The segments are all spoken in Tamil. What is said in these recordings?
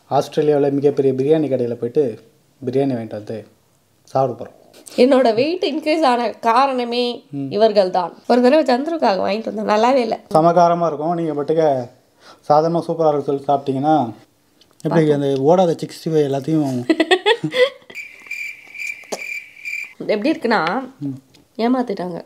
ஆஸ்திரேலியாவில் மிகப்பெரிய பிரியாணி கடையில் போயிட்டு பிரியாணி வாங்கிட்டு வந்து சாப்பிட போகிறோம் என்னோட வெயிட் இன்க்ரீஸ் ஆன காரணமே இவர்கள் தான் ஒரு தடவை சந்துருக்காக வாங்கிட்டு வந்தேன் நல்லாவே இல்லை சமகாரமாக இருக்கும் நீங்கள் பட்டுக்க சாதாரணமாக சூப்பராக இருக்கும் சொல்லி சாப்பிட்டீங்கன்னா எப்படி அந்த ஓடாத சிக்ஸ்டி ஃபைவ் எல்லாத்தையும் எப்படி இருக்குன்னா ஏமாத்திட்டாங்க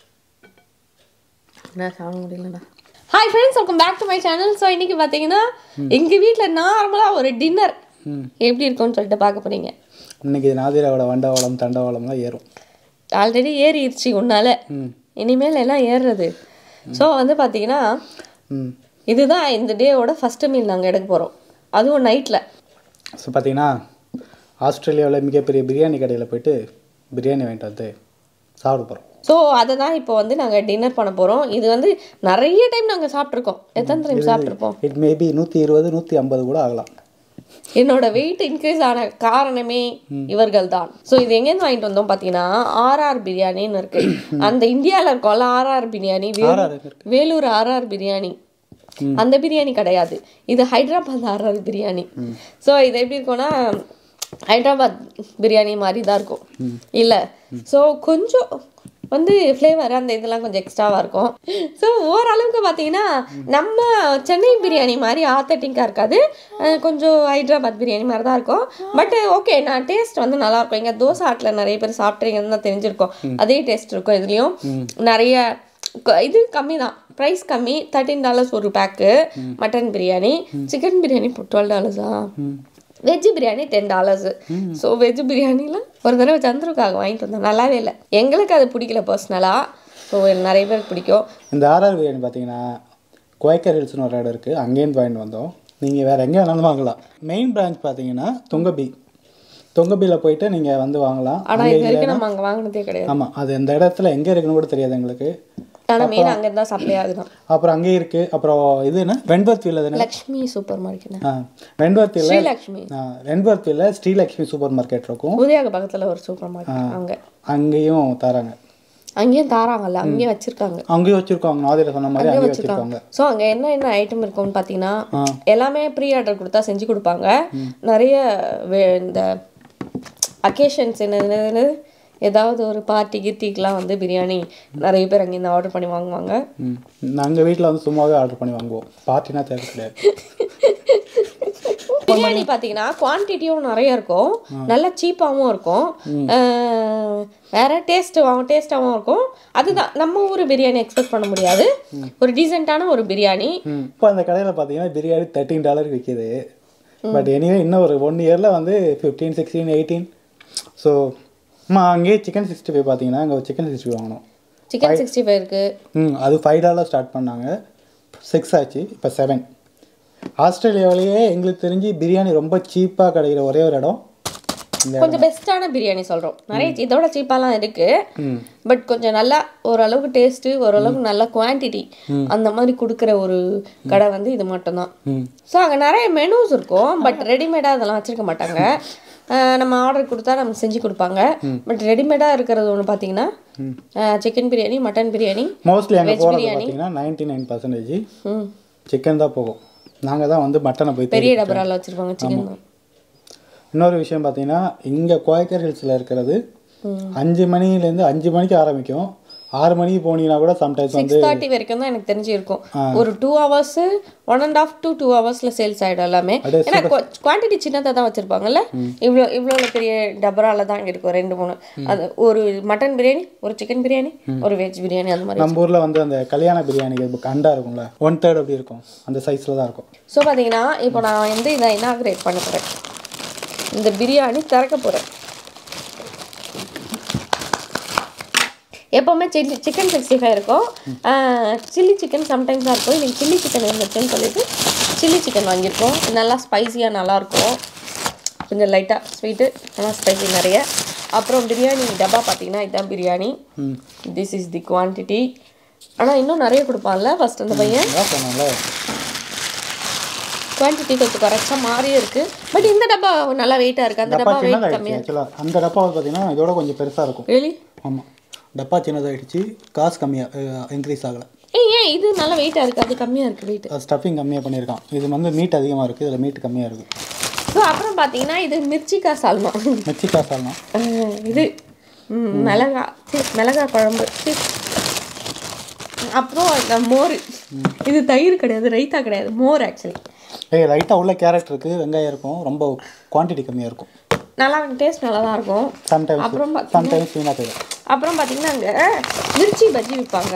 என்ன சாப்பிட முடியலண்ணா hi friends welcome back to my channel so இன்னைக்கு பார்த்தீங்கன்னா எங்கள் வீட்டில் நார்மலாக ஒரு டின்னர் எப்படி இருக்கும்னு சொல்லிட்டு பார்க்க போறீங்க இன்னைக்கு நாதிராவோட வண்டவாளம் தண்டவாளம்லாம் ஏறும் ஆல்ரெடி ஏறிடுச்சு உன்னால ம் இனிமேல் எல்லாம் ஏறுறது ஸோ வந்து பார்த்தீங்கன்னா ம் இதுதான் இந்த டேவோட ஃபஸ்ட்டு மீல் நாங்கள் எடுக்க போகிறோம் அதுவும் நைட்டில் ஸோ பார்த்தீங்கன்னா ஆஸ்திரேலியாவில் மிகப்பெரிய பிரியாணி கடையில் போயிட்டு பிரியாணி வாங்கிட்டு வந்து சாப்பிட போகிறோம் ஸோ அதை தான் இப்போ வந்து நாங்கள் டின்னர் பண்ண போகிறோம் இது வந்து நிறைய டைம் நாங்கள் சாப்பிட்ருக்கோம் எத்தனை டைம் சாப்பிட்ருப்போம் இட் மேபி நூற்றி இருபது நூற்றி ஐம்பது கூட ஆகலாம் என்னோட வெயிட் இன்க்ரீஸ் ஆன காரணமே இவர்கள் தான் ஸோ இது எங்கேருந்து வாங்கிட்டு வந்தோம் பார்த்தீங்கன்னா ஆர்ஆர் பிரியாணின்னு இருக்கு அந்த இந்தியாவில் இருக்கோம்ல ஆர்ஆர் பிரியாணி வேலூர் RR இருக்கு. வேலூர் ஆர்ஆர் பிரியாணி அந்த பிரியாணி கிடையாது இது ஹைதராபாத் ஆர்ஆர் பிரியாணி ஸோ இது எப்படி இருக்கும்னா ஹைதராபாத் பிரியாணி மாதிரி தான் இருக்கும் இல்லை ஸோ கொஞ்சம் வந்து ஃப்ளேவர் அந்த இதெல்லாம் கொஞ்சம் எக்ஸ்ட்ராவாக இருக்கும் ஸோ ஓரளவுக்கு பார்த்தீங்கன்னா நம்ம சென்னை பிரியாணி மாதிரி ஆத்தட்டிக்காக இருக்காது அஹ் கொஞ்சம் ஹைதராபாத் பிரியாணி மாதிரி தான் இருக்கும் பட் ஓகே நான் டேஸ்ட் வந்து நல்லா இருக்கும் இங்கே தோசை ஆட்டில் நிறைய பேர் சாப்பிட்றீங்கன்னு தான் தெரிஞ்சிருக்கும் அதே டேஸ்ட் இருக்கும் இதுலேயும் நிறைய க- இது கம்மி தான் ப்ரைஸ் கம்மி தேர்ட்டீன் டாலர்ஸ் ஒரு pack mutton biryani chicken biryani twelve டாலர்ஸா veg biryani ten dollars so veg பிரியாணிலாம் ஒரு தடவை சந்துருக்காக வாங்கிட்டு வந்தேன் நல்லாவே இல்லை எங்களுக்கு அது பிடிக்கல பர்சனலாக ஸோ நிறைய பேருக்கு பிடிக்கும் இந்த ஆர்ஆர் பிரியாணி பார்த்தீங்கன்னா குவைக்கர் ஹில்ஸ்னு ஒரு இடம் இருக்குது அங்கேருந்து வாங்கிட்டு வந்தோம் நீங்கள் வேறு எங்கே வேணாலும் வாங்கலாம் மெயின் பிரான்ச் பார்த்தீங்கன்னா தொங்கபி தொங்கபியில் போயிட்டு நீங்கள் வந்து வாங்கலாம் ஆனால் இது வரைக்கும் நம்ம அங்கே வாங்கினதே கிடையாது ஆமாம் அது எந்த இடத்துல எங்கே இருக்குன்னு கூட தெரியாது எங்களுக்கு ஆனால் மெயின் அங்கே தான் சப்ளை ஆகுதான் அப்புறம் அங்கேயே இருக்குது அப்புறம் இது என்ன வெண்பர்த்தியில் தானே லக்ஷ்மி சூப்பர் மார்க்கெட் ஆ வெண்பர்த்தியில் ஸ்ரீலக்ஷ்மி வெண்பர்த்தியில் ஸ்ரீலக்ஷ்மி சூப்பர் மார்க்கெட் இருக்கும் உதயாக பக்கத்தில் ஒரு சூப்பர் மார்க்கெட் அங்கே அங்கேயும் தராங்க அங்கேயும் தாராங்கல்ல அங்கேயும் வச்சிருக்காங்க அங்கேயும் வச்சுருக்காங்க நாதியில் சொன்ன மாதிரி அங்கேயும் வச்சுருக்காங்க ஸோ அங்கே என்ன என்ன ஐட்டம் இருக்கும்னு பார்த்தீங்கன்னா ஆ. எல்லாமே ப்ரீ ஆர்டர் கொடுத்தா செஞ்சு கொடுப்பாங்க நிறைய வே- இந்த அக்கேஷன்ஸ் என்னது ஏதாவது ஒரு பார்ட்டி கிர்த்திக்கெலாம் வந்து பிரியாணி நிறைய பேர் அங்கேருந்து ஆர்டர் பண்ணி வாங்குவாங்க ம் நாங்கள் வீட்டில் வந்து சும்மாவே ஆர்டர் பண்ணி வாங்குவோம் பார்ட்டினா தேவை கிடையாது பிரியாணி பார்த்தீங்கன்னா குவான்டிட்டியும் நிறைய இருக்கும் நல்லா சீப்பாகவும் இருக்கும் அஹ், வேற டேஸ்ட் டேஸ்டாகவும் இருக்கும் அதுதான் நம்ம ஊர் பிரியாணி எக்ஸ்பெக்ட் பண்ண முடியாது ஒரு டீசெண்டான ஒரு பிரியாணி இப்போ அந்த கடையில் பார்த்தீங்கன்னா பிரியாணி தேர்ட்டீன் டாலருக்கு விற்கிது பட் எனிவே இன்னும் ஒரு ஒன் இயரில் வந்து ஃபிஃப்டீன் சிக்ஸ்டீன் எயிட்டீன் ஸோ அம்மா அங்கேயே சிக்கன் சிக்ஸ்டி ஃபைவ் பார்த்தீங்கன்னா அங்கே சிக்கன் சிக்ஸ்டி வாங்கினோம் சிக்கன் சிக்ஸ்டி ஃபைவ் இருக்கு ம் அது ஃபைவ் டாலர் ஸ்டார்ட் பண்ணாங்க சிக்ஸ் ஆச்சு இப்போ செவன் ஆஸ்திரேலியாவிலேயே எங்களுக்கு தெரிஞ்சு பிரியாணி ரொம்ப சீப்பாக கிடைக்கிற ஒரே ஒரு இடம் இந்த கொஞ்சம் பெஸ்ட்டான பிரியாணி சொல்கிறோம் நிறைய இதோட சீப்பாலாம் இருக்கு ம் பட் கொஞ்சம் நல்லா ஓரளவுக்கு டேஸ்ட்டு ஓரளவுக்கு நல்ல குவான்டிட்டி அந்த மாதிரி கொடுக்குற ஒரு கடை வந்து இது மட்டும்தான் ம் ஸோ அங்கே நிறைய மெனூஸ் இருக்கும் பட் ரெடிமேடாக அதெல்லாம் வச்சிருக்க மாட்டாங்க அஹ் நம்ம ஆர்டர் கொடுத்தா நமக்கு செஞ்சு கொடுப்பாங்க பட் ரெடிமேடாக இருக்கிறது ஒன்று பார்த்தீங்கன்னா chicken biryani mutton biryani mostly அங்கே போகிறது பார்த்தீங்கன்னா நைன்டி நைன் பர்சன்டேஜ் ம் சிக்கன் தான் போகும் நாங்கள் தான் வந்து மட்டனை போய் தேடி பெரிய டபரால் வச்சுருப்பாங்க சிக்கன் தான் இன்னொரு விஷயம் பார்த்தீங்கன்னா இங்கே கோயக்கர் ஹில்ஸில் இருக்கிறது அஞ்சு மணிலேருந்து அஞ்சு மணிக்கு ஆரம்பிக்கும் ஆறு மணிக்கு போனீங்கன்னா கூட சம்டைம்ஸ் வந்து சிக்ஸ் தேர்ட்டி வரைக்கும் தான் எனக்கு தெரிஞ்சு இருக்கும் ஒரு two hours one and half to two ஹவர்ஸ்ல சேல்ஸ் ஆயிடும் எல்லாமே அப்படியே ஏன்னா குவான்டிட்டி சின்னதாக தான் வச்சிருப்பாங்கல்ல இவ்வளோ இவ்வளோ பெரிய டபரால தான் இங்க இருக்கும் ரெண்டு மூணு அது ஒரு மட்டன் பிரியாணி ஒரு சிக்கன் பிரியாணி ஒரு வெஜ் பிரியாணி அந்த மாதிரி நம்ம ஊரில் வந்து அந்த கல்யாண பிரியாணி அண்டா இருக்கும்ல ஒன் தேர்ட் அப்படி இருக்கும் அந்த சைஸில் தான் இருக்கும் ஸோ பார்த்தீங்கன்னா இப்போ நான் வந்து இதை இனாகிரேட் பண்ண போகிறேன் இந்த பிரியாணி திறக்க போகிறேன் எப்போவுமே சில்லி சிக்கன் சிக்ஸ்டி ஃபைவ் இருக்கும் சில்லி சிக்கன் சம்டைம்ஸாக இருக்கும் இன்னைக்கு சில்லி சிக்கன் இருந்துச்சுன்னு சொல்லிட்டு சில்லி சிக்கன் வாங்கியிருக்கோம் இது நல்லா ஸ்பைசியாக நல்லாயிருக்கும் கொஞ்சம் லைட்டாக ஸ்வீட்டு நல்லா ஸ்பைசி நிறைய அப்புறம் பிரியாணி டப்பா பார்த்தீங்கன்னா இதுதான் பிரியாணி ம் திஸ் இஸ் தி குவான்டிட்டி ஆனால் இன்னும் நிறைய கொடுப்பான்ல ஃபர்ஸ்ட் அந்த பையன் அதான் சொன்னால குவான்டிட்டி கொஞ்சம் குறைச்சா மாறியே இருக்கு பட் இந்த டப்பா நல்லா வெயிட்டாக இருக்கு அந்த டப்பா டப்பா வெயிட் சின்னதாகிடுச்சு கம்மியாக ஆக்சுவலாக அந்த டப்பா பார்த்தீங்கன்னா இதோட கொஞ்சம் பெருசாக இருக்கும் ரியலி ஆமாம் டப்பா சின்னதாகிடுச்சு காசு கம்மியாக இன்க்ரீஸ் ஆகலை ஏய் ஏன் இது நல்லா வெயிட்டாக இருக்கு அது கம்மியாக இருக்கு வெயிட் ஸ்டஃபிங் கம்மியாக பண்ணியிருக்கான் இது வந்து மீட் அதிகமாக இருக்குது இதில் மீட் கம்மியாக இருக்குது ஸோ அப்புறம் பார்த்தீங்கன்னா இது மிர்ச்சிக்கா சால்மா மெச்சிக்கா சால்னா அஹ் இது ம், மிளகா சி, மிளகா குழம்பு சி. அப்புறம் இந்த மோர் இது தயிர் கிடையாது ரைத்தா கிடையாது மோர் ஆக்சுவலி ஏய் லைட்டாக உள்ள கேரட் இருக்குது வெங்காயம் இருக்கும் ரொம்ப குவான்டிட்டி கம்மியாக இருக்கும் நல்லா டேஸ்ட் நல்லா தான் இருக்கும் சம்டைம்ஸ் அப்புறம் பாத்தீங்கன்னா- சம்டைம்ஸ் வீணாக போயிடும் அப்புறம் பார்த்தீங்கன்னா அங்கே மிர்ச்சி பஜ்ஜி விற்பாங்க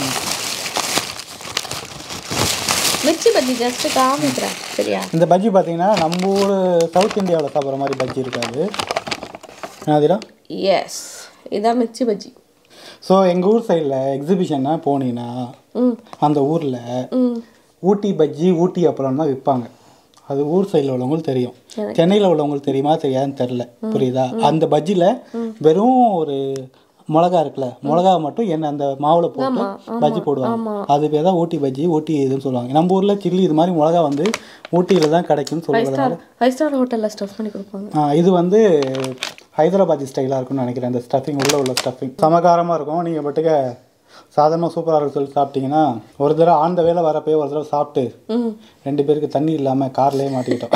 மிர்ச்சி பஜ்ஜி ஜஸ்ட் காமிக்கிறேன் சரியா இந்த பஜ்ஜி பார்த்தீங்கன்னா நம்ம ஊர் சவுத் இந்தியாவில் சாப்பிட்ற மாதிரி பஜ்ஜி இருக்காது என்னதுடா எஸ் இதான் மிர்ச்சி பஜ்ஜி ஸோ எங்கள் ஊர் சைடில் எக்ஸிபிஷன்னா போனீங்கன்னா ம் அந்த ஊரில் ம் ஊட்டி பஜ்ஜி ஊட்டி அப்பளம் தான் விற்பாங்க அது ஊர் சைடில் உள்ளவங்களுக்கு தெரியும் சென்னையில் உள்ளவங்களுக்கு தெரியுமா தெரியாதுன்னு தெரில புரியுதா அந்த பஜ்ஜியில் வெறும் ஒரு மிளகா இருக்குல்ல மிளகா மட்டும் என்ன அந்த மாவில் போட்டு பஜ்ஜி போடுவாங்க அது பேர் தான் ஊட்டி பஜ்ஜி ஊட்டி இதுன்னு சொல்லுவாங்க நம்ம ஊரில் சில்லி இது மாதிரி மிளகா வந்து ஊட்டியில் தான் கிடைக்கும்னு ஃபைவ் சொல்லுவாங்க ஸ்டார் ஃபைவ் ஸ்டார் ஹோட்டலில் ஸ்டஃப் பண்ணி கொடுப்பாங்க ஆ, இது வந்து ஹைதராபாதி ஸ்டைலாக இருக்கும்னு நினைக்கிறேன் அந்த ஸ்டஃபிங் உள்ள உள்ள ஸ்டஃபிங் சமகாரமாக இருக்கும் நீங்கள் பட்டுக்க சாதாரணமாக சூப்பராக இருக்கு சொல்லி சாப்பிட்டீங்கன்னா ஒரு தடவை ஆந்த வேலை வரப்பே ஒரு தடவை சாப்பிட்டு ம் ரெண்டு பேருக்கு தண்ணி இல்லாமல் கார்லேயே மாட்டிக்கிட்டோம்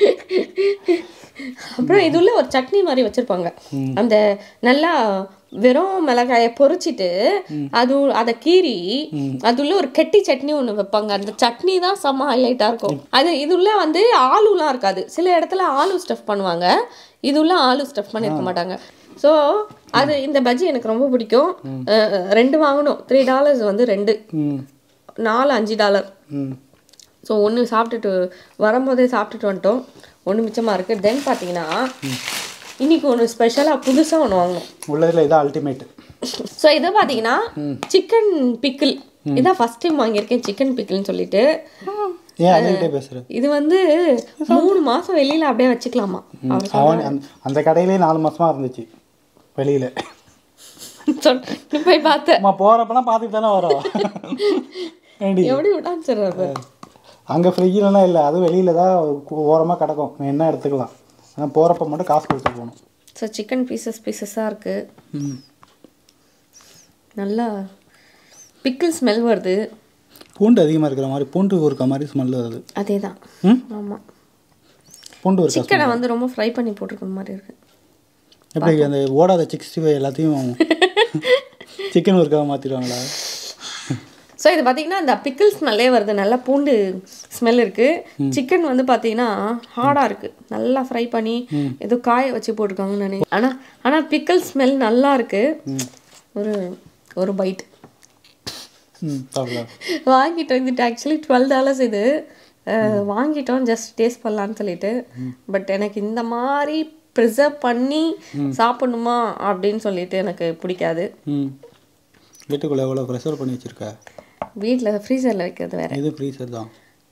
அப்புறம் இது உள்ள ஒரு சட்னி மாதிரி வச்சிருப்பாங்க அந்த நல்லா வெறும் மிளகாயை பொரிச்சிட்டு அது அதை கீறி அது உள்ள ஒரு கெட்டி சட்னி ஒன்று வைப்பாங்க அந்த சட்னி தான் செம்ம ஹைலைட்டாக இருக்கும் அது இது உள்ள வந்து ஆலுலாம் இருக்காது சில இடத்துல ஆலு ஸ்டஃப் பண்ணுவாங்க இது உள்ள ஆலு ஸ்டஃப் பண்ணியிருக்க மாட்டாங்க ஸோ அது இந்த பஜ்ஜி எனக்கு ரொம்ப பிடிக்கும் அஹ், ரெண்டு வாங்கணும் த்ரீ டாலர்ஸ் வந்து ரெண்டு ம் நாலு அஞ்சு டாலர் ம் ஸோ ஒன்று சாப்பிட்டுட்டு வரும்போதே சாப்பிட்டுட்டு வந்துட்டோம் ஒன்று மிச்சமாக இருக்குது தென் பார்த்தீங்கன்னா இன்னைக்கு ஒன்று ஸ்பெஷலாக புதுசாக ஒன்று வாங்கணும் உள்ளதில் இதான் அல்டிமேட் ஸோ இதை பார்த்தீங்கன்னா சிக்கன் பிக்கிள் இதான் ஃபர்ஸ்ட் டைம் வாங்கியிருக்கேன் சிக்கன் பிக்கிள்னு சொல்லிட்டு ஏன் அதுக்கிட்டே பேசுகிறேன் இது வந்து மூணு மாதம் வெளியில் அப்படியே வச்சுக்கலாமா அவன் அந்த அந்த கடையிலே நாலு மாசமா இருந்துச்சு வெளியில் சொன்ன போய் பார்த்தேன் நம்ம போகிறப்பெல்லாம் பார்த்துட்டு தானே வரோம் ஏண்டி எப்படி விடான்னு சொல்கிறாரு அங்கே ஃப்ரிட்ஜிலலாம் இல்லை அது வெளியில் தான் ஓரமாக கிடக்கும் என்ன எடுத்துக்கலாம் ஆனால் போகிறப்ப மட்டும் காசு கொடுத்து போகணும் ஸோ சிக்கன் பீசஸ் பீசஸாக இருக்குது ம் நல்லா பிக்கிள் ஸ்மெல் வருது பூண்டு அதிகமாக இருக்கிற மாதிரி பூண்டு இருக்க மாதிரி ஸ்மெல் வருது அதே தான் ம் ஆமாம் பூண்டு இருக்கா சிக்கனை வந்து ரொம்ப ஃப்ரை பண்ணி போட்டிருக்க மாதிரி இருக்கு எப்படி அந்த ஓடாத சிக்ஸ்டி ஃபைவ் எல்லாத்தையும் சிக்கன் ஒர்க்காக மாற்றிடுவாங்களா ஸோ இது பார்த்தீங்கன்னா அந்த பிக்கிள் ஸ்மெல்லே வருது நல்லா பூண்டு ஸ்மெல் இருக்குது சிக்கன் வந்து பார்த்தீங்கன்னா ஹார்டாக இருக்குது நல்லா ஃப்ரை பண்ணி ஏதோ காய வச்சு போட்டிருக்காங்கன்னு நினைக்கிறேன் ஆனால் ஆனால் பிக்கிள் ஸ்மெல் நல்லா இருக்குது ஒரு ஒரு பைட் ம் சாப்பிடலாம் வாங்கிட்டு வந்துட்டு ஆக்சுவலி டுவெல் டாலர்ஸ் இது அஹ், வாங்கிட்டோம் ஜஸ்ட் டேஸ்ட் பண்ணலான்னு சொல்லிட்டு பட் எனக்கு இந்த மாதிரி ப்ரிசர்வ் பண்ணி சாப்பிடணுமா அப்படின்னு சொல்லிட்டு எனக்கு பிடிக்காது ம் வீட்டுக்குள்ளே எவ்வளோ ப்ரெஷர் பண்ணி வச்சுருக்க வீட்டில் ஃப்ரீசரில் வைக்கிறது வேற இது ஃப்ரீசர் தான்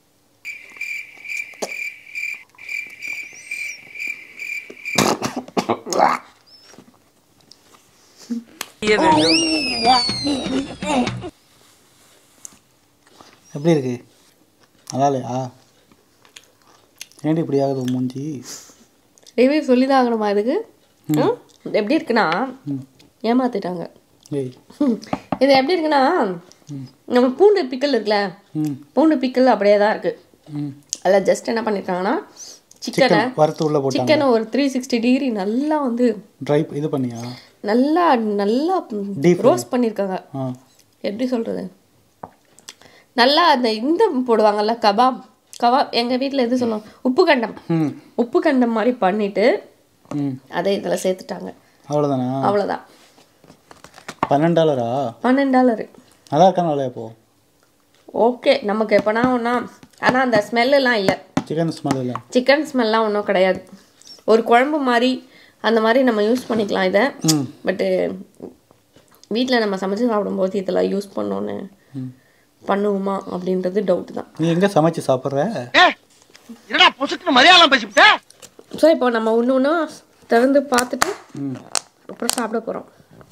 எப்படி இருக்கு நல்லா இல்லையா ஏன்டி இப்படி ஆகுது உன் மூஞ்சி ரிவ்யூ சொல்லி தான் ஆகணுமா இதுக்கு ம்? எப்படி இருக்குன்னா ஏமாத்திட்டாங்க ஏய் இது எப்படி இருக்குன்னா நம்ம பூண்டு பிக்கல் இருக்குல்ல ம் பூண்டு பிக்கல் அப்படியே தான் இருக்கு ம் அதில் ஜஸ்ட் என்ன பண்ணியிருக்காங்கன்னா சிக்கனை சிக்கன் வறுத்து உள்ளே போட்டாங்க சிக்கனை ஒரு த்ரீ சிக்ஸ்டி டிகிரி நல்லா வந்து ட்ரை இது பண்ணியா நல்லா நல்லா Deep fry. ரோஸ்ட் பண்ணியிருக்காங்க ஆ எப்படி சொல்கிறது நல்லா அந்த இந்த போடுவாங்கல்ல கபாப் கபாப் எங்கள் வீட்டில் எது சொல்லுவோம் உப்பு கண்டம் ம் உப்பு கண்டம் மாதிரி பண்ணிட்டு ம் அதை இதில் சேர்த்துட்டாங்க அவ்வளோதானா அவ்வளோதான் பன்னெண்டு டாலரா பன்னெண்டு டாலரு நல்லா இருக்கா நல்லா இப்போ ஓகே நமக்கு எப்போனா ஒன்றா ஆனால் அந்த ஸ்மெல்லாம் இல்லை சிக்கன் ஸ்மெல் இல்லை சிக்கன் ஸ்மெல்லாம் ஒன்றும் கிடையாது ஒரு குழம்பு மாதிரி அந்த மாதிரி நம்ம யூஸ் பண்ணிக்கலாம் இதை ம் பட்டு வீட்டில் நம்ம சமைச்சு சாப்பிடும்போது இதெல்லாம் யூஸ் பண்ணோன்னு பண்ணுவோமா அப்படின்றது டவுட் தான் நீ எங்கே சமைச்சு சாப்பிட்ற என்னடா பொசுக்கு மலையாளம் பேசிவிட்ட ஸோ இப்போ நம்ம ஒன்று ஒன்றா திறந்து பார்த்துட்டு ம் அப்புறம் சாப்பிட போகிறோம்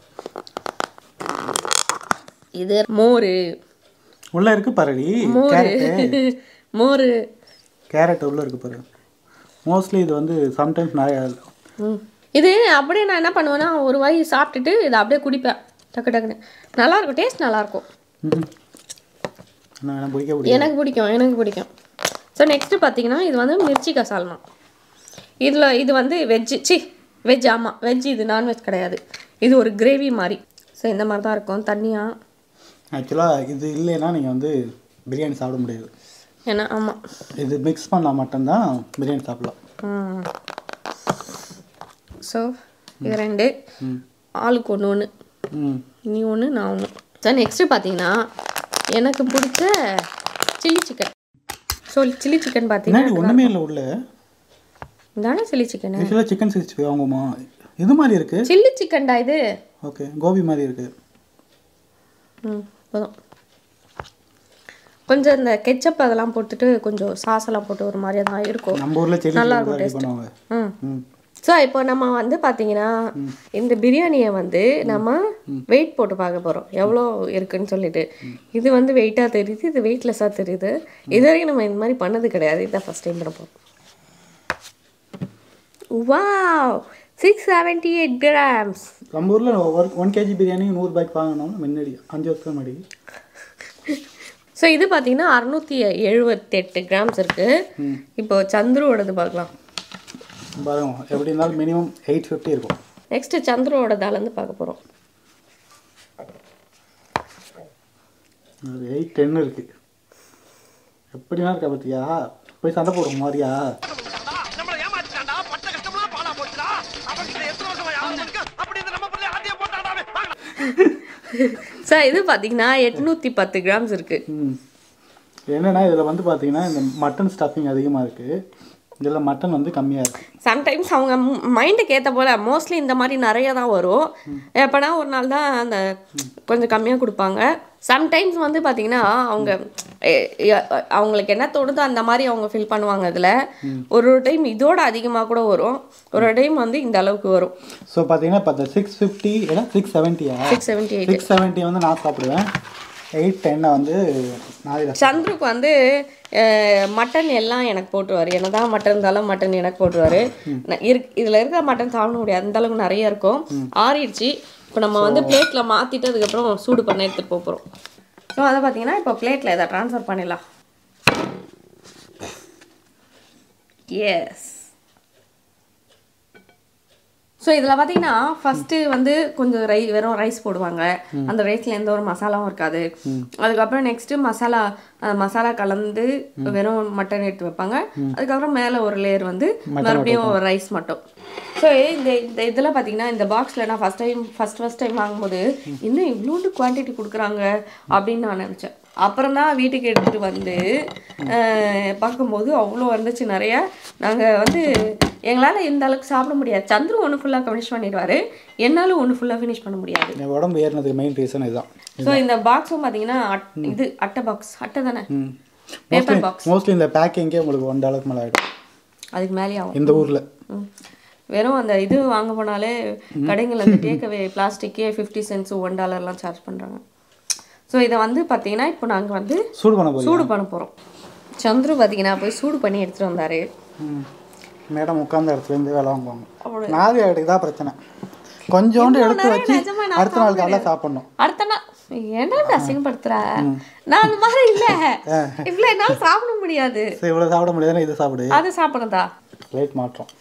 இது மோர் உள்ளே இருக்கு பாருடி மோர் கேரட்டு மோர் கேரட் உள்ளே இருக்கு பாரு மோஸ்ட்லி இது வந்து சம்டைம்ஸ் நிறைய ம். இது அப்படியே நான் என்ன பண்ணுவேன்னா ஒரு வாய் சாப்பிட்டுட்டு இதை அப்படியே குடிப்பேன் டக்கு டக்குன்னு நல்லா இருக்கும் டேஸ்ட் நல்லா இருக்கும் ம் என்ன வேணா பிடிக்க முடியும் எனக்கு பிடிக்கும் எனக்கு பிடிக்கும் ஸோ நெக்ஸ்ட் பார்த்தீங்கன்னா இது வந்து மிர்ச்சி கசால்மா இதில் இது வந்து வெஜ்ஜு சி வெஜ் ஆமாம் வெஜ் இது நான்வெஜ் கிடையாது இது ஒரு கிரேவி மாதிரி ஸோ இந்த மாதிரி தான் இருக்கும் தண்ணியாக ஆக்சுவலாக இது இல்லைன்னா நீங்கள் வந்து பிரியாணி சாப்பிட முடியாது ஏன்னா ஆமாம் இது மிக்ஸ் பண்ணால் மட்டும்தான் பிரியாணி சாப்பிடலாம் ஸோ இது ரெண்டு ஆளுக்கு ஒன்று ஒன்று ம் நீ ஒன்று நான் ஒன்று சார் நெக்ஸ்ட்டு பார்த்தீங்கன்னா எனக்கு பிடிச்ச chilli chicken so chilli chicken பின்னாடி பார்த்தீங்கன்னா ஒன்றுமே இல்லை உள்ள தானே சில்லி சிக்கனு ஆக்சுவலாக சிக்கன் சிக்ஸ்டி ஃபைவ் வாங்குமா இது மாதிரி இருக்குது சில்லி சிக்கன்டா இது ஓகே கோபி மாதிரி இருக்குது ம் போதும் கொஞ்சம் இந்த கெச்சப் அதெல்லாம் போட்டுட்டு கொஞ்சம் சாஸ் எல்லாம் போட்டு ஒரு மாதிரியா தான் இருக்கும் நம்ம ஊரில் செடி நல்லா ரெடி இருக்கும் பண்ணுவாங்க ம் ம் ஸோ இப்போ நம்ம வந்து பார்த்தீங்கன்னா இந்த பிரியாணியை வந்து நம்ம வெயிட் போட்டு பார்க்க போகிறோம் எவ்வளோ இருக்குன்னு சொல்லிட்டு இது வந்து வெயிட்டாக தெரியுது இது வெயிட்லெஸ்ஸாக தெரியுது இது வரைக்கும் நம்ம இந்த மாதிரி பண்ணது கிடையாது இதான் ஃபஸ்ட் டைம் பண்ண போகிறோம் wow six seventy eight grams நம்ம ஊரில் ஒரு ஒன் கேஜி பிரியாணி நூறு பாய்க்கு வாங்கினோம்னா முன்னாடி அஞ்சு வருஷம் முன்னாடி ஸோ இது பார்த்தீங்கன்னா அறுநூத்தி எழுபத்தெட்டு கிராம்ஸ் இருக்குது இப்போ சந்துருவோடது பார்க்கலாம் பாருங்க எப்படி இருந்தாலும் மினிமம் எயிட் ஃபிஃப்டி இருக்கும் நெக்ஸ்ட்டு சந்துருவோடதாலேருந்து பார்க்க போகிறோம் அது எயிட் டென் இருக்குது எப்படிலாம் இருக்கா பார்த்தியா போய் சண்டை போடும் மாதிரியா நம்மள ஏமாத்திட்டான்டா பட்ட கஷ்டம்லாம் பாலா போச்சுடா அவன்கிட்ட எத்தனை வருஷமா யாரும் இருக்கு அப்படி இந்த நம்ம பிள்ளை ஆட்டிய போட்டாடா அவன். வாங்கடா. சார் இது பார்த்தீங்கன்னா எட்நூற்றி பத்து கிராம்ஸ் இருக்குது ம் என்னன்னா இதில் வந்து பார்த்தீங்கன்னா இந்த மட்டன் ஸ்டஃபிங் அதிகமாக இருக்குது இதில் மட்டன் வந்து கம்மியாக இருக்குது சம்டைம்ஸ் அவங்க மைண்டுக்கு ஏற்ற போல் மோஸ்ட்லி இந்த மாதிரி நிறைய தான் வரும் எப்போனா ஒரு நாள் தான் அந்த கொஞ்சம் கம்மியாக கொடுப்பாங்க சம்டைம்ஸ் வந்து பார்த்தீங்கன்னா அவங்க எ- எ- அவங்களுக்கு என்ன தோணுதோ அந்த மாதிரி அவங்க ஃபில் பண்ணுவாங்க அதில் ஒரு ஒரு டைம் இதோட அதிகமாக கூட வரும் ஒரு டைம் வந்து இந்த அளவுக்கு வரும் ஸோ பார்த்தீங்கன்னா இப்போ சிக்ஸ் ஃபிஃப்டி ஏன்னா சிக்ஸ் செவன்ட்டியா six seventy eight six seventy வந்து நான் சாப்பிடுவேன் எயிட் டென்னை வந்து நாளைக்கு சந்துருக்கு வந்து மட்டன் எல்லாம் எனக்கு போட்டுருவார் என்ன தான் மட்டன் இருந்தாலும் மட்டன் எனக்கு போட்டுருவார் இருக்கு இதில் இருக்கிற மட்டன் சாப்பிட முடியாது அந்த அளவுக்கு நிறைய இருக்கும் ஆறிடுச்சு இப்போ நம்ம வந்து பிளேட்டில் மாற்றிட்டு அதுக்கப்புறம் சூடு பண்ண எடுத்துகிட்டு போக போகிறோம் ஸோ அதை பார்த்தீங்கன்னா இப்போ பிளேட்டில் இதை ட்ரான்ஸ்ஃபர் பண்ணிடலாம் எஸ் ஸோ இதில் பார்த்தீங்கன்னா ஃபஸ்ட்டு வந்து கொஞ்சம் ரை வெறும் ரைஸ் போடுவாங்க அந்த ரைஸில் எந்த ஒரு மசாலாவும் இருக்காது அதுக்கப்புறம் நெக்ஸ்ட்டு மசாலா அஹ், மசாலா கலந்து வெறும் மட்டன் எடுத்து வைப்பாங்க அதுக்கப்புறம் மேலே ஒரு லேயர் வந்து மறுபடியும் ரைஸ் மட்டும் ஸோ இந்த இந்த இதில் பார்த்தீங்கன்னா இந்த பாக்ஸில் நான் first time first first time வாங்கும்போது இன்னும் இவ்வளோண்டு குவான்டிட்டி கொடுக்குறாங்க அப்படின்னு நான் நினச்சேன் அப்புறம் தான் வீட்டுக்கு எடுத்துகிட்டு வந்து அஹ், பார்க்கும்போது அவ்வளோ வந்துச்சு நிறைய நாங்கள் வந்து எங்களால் இந்த அளவுக்கு சாப்பிட முடியாது சந்துரு ஒன்று ஃபுல்லாக ஃபினிஷ் பண்ணிடுவாரு என்னாலும் ஒன்று ஃபுல்லாக ஃபினிஷ் பண்ண முடியாது என் உடம்பு ஏறினதுக்கு மெயின் ரீசன் இதுதான் ஸோ இந்த பாக்ஸும் பார்த்தீங்கன்னா அட்- இது அட்டை பாக்ஸ் அட்டை தானே ம் பேப்பர் பாக்ஸ் மோஸ்ட்லி இந்த பேக்கிங்கே உங்களுக்கு ஒன் டாலருக்கு மேலே ஆகிடும் அதுக்கு மேலேயே ஆகும் இந்த ஊரில் ம். வெறும் அந்த இது வாங்க போனாலே கடைகள் அந்த டேக்அவே பிளாஸ்டிக்கே ஃபிஃப்டி சென்ட்ஸ் ஒன் டாலர்லாம் சார்ஜ் பண்ணுறாங்க ஸோ இதை வந்து பார்த்தீங்கன்னா இப்போ நாங்கள் வந்து சூடு பண்ண போகிறீங்க சூடு பண்ண போகிறோம் சந்துரு பார்த்தீங்கன்னா போய் சூடு பண்ணி எடுத்துகிட்டு வந்தார் ம் மேடம் உட்காந்த இடத்துல இருந்து வேலை வாங்குவாங்க நாலு இடத்துக்கு தான் பிரச்சனை கொஞ்சோண்டு எடுத்து நிறைய வச்சு நிஜமா நான் அடுத்த நாள் காலைல சாப்பிடணும் அடுத்த நாள் என்ன அசிங்கப்படுத்துற நான் அந்த மாதிரி இல்லை இவ்வளோ என்னால் சாப்பிட முடியாது சரி இவ்வளோ சாப்பிட முடியாதுன்னா இதை சாப்பிடு அது சாப்பிடுறதா லேட் மாற்றம்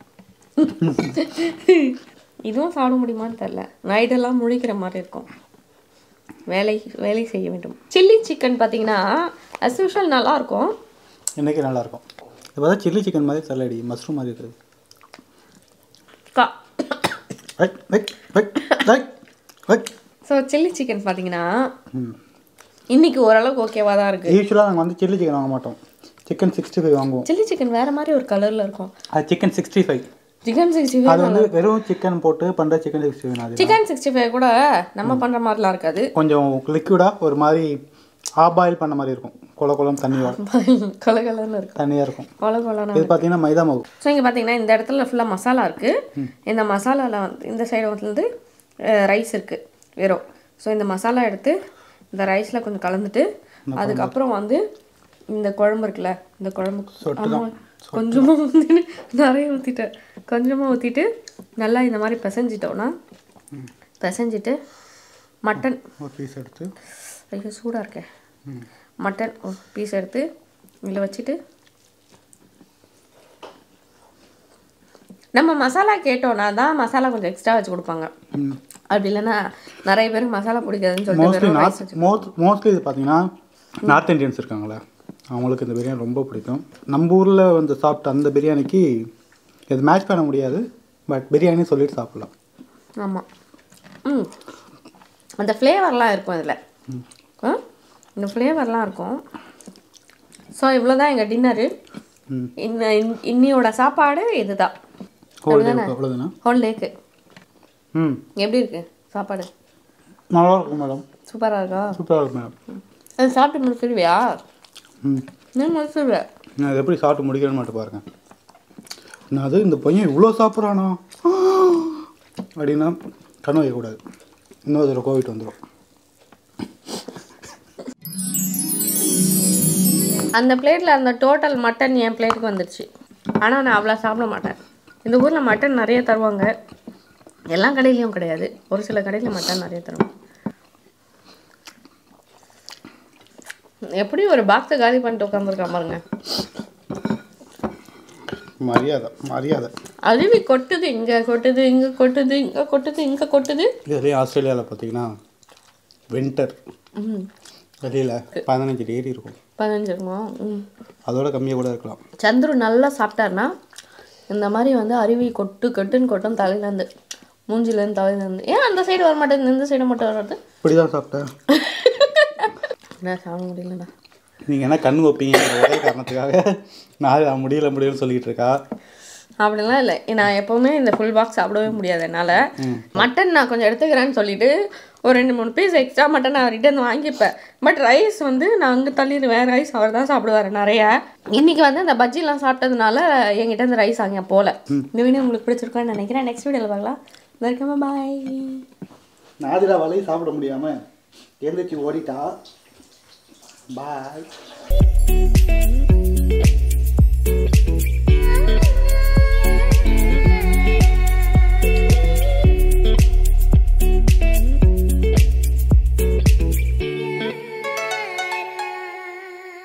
இதுவும் சாப்பிட முடியுமான்னு தெரில நைட்டெல்லாம் முழிக்கிற மாதிரி இருக்கும் வேலை வேலை செய்ய வேண்டும் சில்லி சிக்கன் பார்த்தீங்கன்னா அஸ் யூஷுவல் நல்லா இருக்கும் இன்னைக்கு நல்லா இருக்கும் இது பார்த்தா சில்லி சிக்கன் மாதிரி தெரியலடி மஷ்ரூம் மாதிரி இருக்குது கா right right right right right so chilli chicken பார்த்தீங்கன்னா ம் இன்னைக்கு ஓரளவுக்கு ஓகேவா தான் இருக்கு யூஸ்வலாக நாங்கள் வந்து சில்லி சிக்கன் வாங்க மாட்டோம் சிக்கன் சிக்ஸ்டி ஃபைவ் வாங்குவோம் சில்லி சிக்கன் வேற மாதிரி ஒரு கலர்ல இருக்கும் அது chicken sixty five chicken sixty அது ஃபைவ் வந்து வெறும் சிக்கன் போட்டு பண்ணுற சிக்கன் சிக்ஸ்டி ஃபைவ் அது சிக்கன் சிக்ஸ்டி ஃபைவ் கூட நம்ம பண்ற மாதிரிலாம் இருக்காது கொஞ்சம் லிக்விடாக ஒரு மாதிரி ஆப் பாயில் பண்ண மாதிரி இருக்கும் கொல குளம் தண்ணியோட கொல கலர்னு இருக்கும் தண்ணியாக இருக்கும் கொல கொலன்னு இது பார்த்தீங்கன்னா மைதா மாவு ஸோ இங்கே பார்த்தீங்கன்னா இந்த இடத்துல ஃபுல்லாக மசாலா இருக்குது இந்த மசாலாவில் வந்து இந்த சைடு வந்து ரைஸ் இருக்குது வெறும் ஸோ இந்த மசாலா எடுத்து இந்த ரைஸில் கொஞ்சம் கலந்துட்டு அதுக்கப்புறம் வந்து இந்த குழம்பு இருக்குல்ல இந்த குழம்பு ஆமாம் கொஞ்சமாக ஊற்றிட்டு நிறைய ஊற்றிட்டேன் கொஞ்சமாக ஊற்றிட்டு நல்லா இந்த மாதிரி பிசைஞ்சிட்டோன்னா பிசைஞ்சிட்டு மட்டன் ஒரு பீஸ் எடுத்து ஐயோ சூடாக இருக்கே மட்டன் ஒரு பீஸ் எடுத்து இதில் வச்சுட்டு நம்ம மசாலா கேட்டோம்னா தான் மசாலா கொஞ்சம் எக்ஸ்ட்ரா வச்சு கொடுப்பாங்க ம் அப்படி இல்லைன்னா நிறைய பேருக்கு மசாலா பிடிக்காதுன்னு சொல்லிட்டு மோஸ்ட்லி வெறும் rice நார்த் வச்சு மோஸ்ட் மோஸ்ட்லி இது பார்த்தீங்கன்னா நார்த் இந்தியன்ஸ் இருக்காங்களே அவங்களுக்கு இந்த பிரியாணி ரொம்ப பிடிக்கும் நம்ம ஊரில் வந்து சாப்பிட்ட அந்த பிரியாணிக்கு இது மேட்ச் பண்ண முடியாது பட் பிரியாணி சொல்லிட்டு சாப்பிடலாம் ஆமாம் ம் அந்த ஃப்ளேவர்லாம் இருக்கும் அதில் இந்த ஃப்ளேவர்லாம் இருக்கும் ஸோ இவ்வளோ தான் எங்கள் டின்னரு ம் இன்ன இன்- இன்னியோட சாப்பாடு இதுதான் ஹோல் டே அவ்வளோதானே ஹோல் டேக்கு ம் எப்படி இருக்கு சாப்பாடு நல்லா இருக்கும் மேடம் சூப்பராக இருக்கா சூப்பராக இருக்கும் மேடம் அது சாப்பிட்டு முடிச்சிருவியா ம் நீ முடிச்சிருவேன் நான் இதை எப்படி சாப்பிட்டு முடிக்கிறேன்னு மட்டும் பாருங்க நான் அது இந்த பையன் இவ்வளோ சாப்பிட்றானா அப்படின்னா கண்ணு வைக்கக்கூடாது இன்னொரு தடவை கோவிட் வந்துடும் அந்த பிளேட்டில் அந்த டோட்டல் மட்டன் என் பிளேட்டுக்கு வந்துடுச்சு ஆனால் நான் அவ்வளோ சாப்பிட மாட்டேன் இந்த ஊரில் மட்டன் நிறைய தருவாங்க எல்லா கடையிலையும் கிடையாது ஒரு சில கடையில் மட்டன் நிறைய தருவாங்க எப்படி ஒரு பாக்ஸை காலி பண்ணிட்டு உட்காந்துருக்கான் பாருங்க மரியாதை மரியாதை அருவி கொட்டுது இங்கே கொட்டுது இங்கே கொட்டுது இங்கே கொட்டுது இங்கே கொட்டுது இதுலேயே ஆஸ்திரேலியாவில் பார்த்தீங்கன்னா வின்டர் ம் வெளியில் பதினஞ்சு டிகிரி இருக்கும் பதினஞ்சு இருக்குமா ம் அதோட கம்மியாக கூட இருக்கலாம் சந்துரு நல்லா சாப்பிட்டாருன்னா இந்த மாதிரி வந்து அருவி கொட்டு கொட்டுன்னு கொட்டும் தலையிலேருந்து மூஞ்சிலேருந்து தலையிலேருந்து ஏன் அந்த சைடு வர மாட்டேங்குது இந்த சைடு மட்டும் வர்றது இப்படி தான் சாப்பிட்டேன் என்ன சாப்பிட முடியலடா நீங்கள் என்ன கண் வைப்பீங்க ஒரே காரணத்துக்காக நான் நான் முடியல முடியலன்னு சொல்லிட்டு இருக்கா அப்படிலாம் இல்லை நான் எப்போவுமே இந்த ஃபுல் பாக்ஸ் சாப்பிடவே முடியாது என்னால் மட்டன் நான் கொஞ்சம் எடுத்துக்கிறேன்னு சொல்லிட்டு ஒரு ரெண்டு மூணு பீஸ் எக்ஸ்ட்ரா மட்டன் நான் ரிட்டர்ன் வாங்கிப்பேன் பட் ரைஸ் வந்து நான் அங்கே தள்ளிடுவேன் ரைஸ் அவர் தான் சாப்பிடுவார் நிறைய இன்னைக்கு வந்து அந்த பஜ்ஜிலாம் சாப்பிட்டதுனால என்கிட்ட இந்த ரைஸ் அங்கே போகல இந்த வீடியோ உங்களுக்கு பிடிச்சிருக்கோன்னு நினைக்கிறேன் நெக்ஸ்ட் வீடியோவில் பார்க்கலாம் வரைக்கும் பாய் நாதிரா வலையும் சாப்பிட முடியாமல் எழுந்திரிச்சு ஓடிட்டா பாய்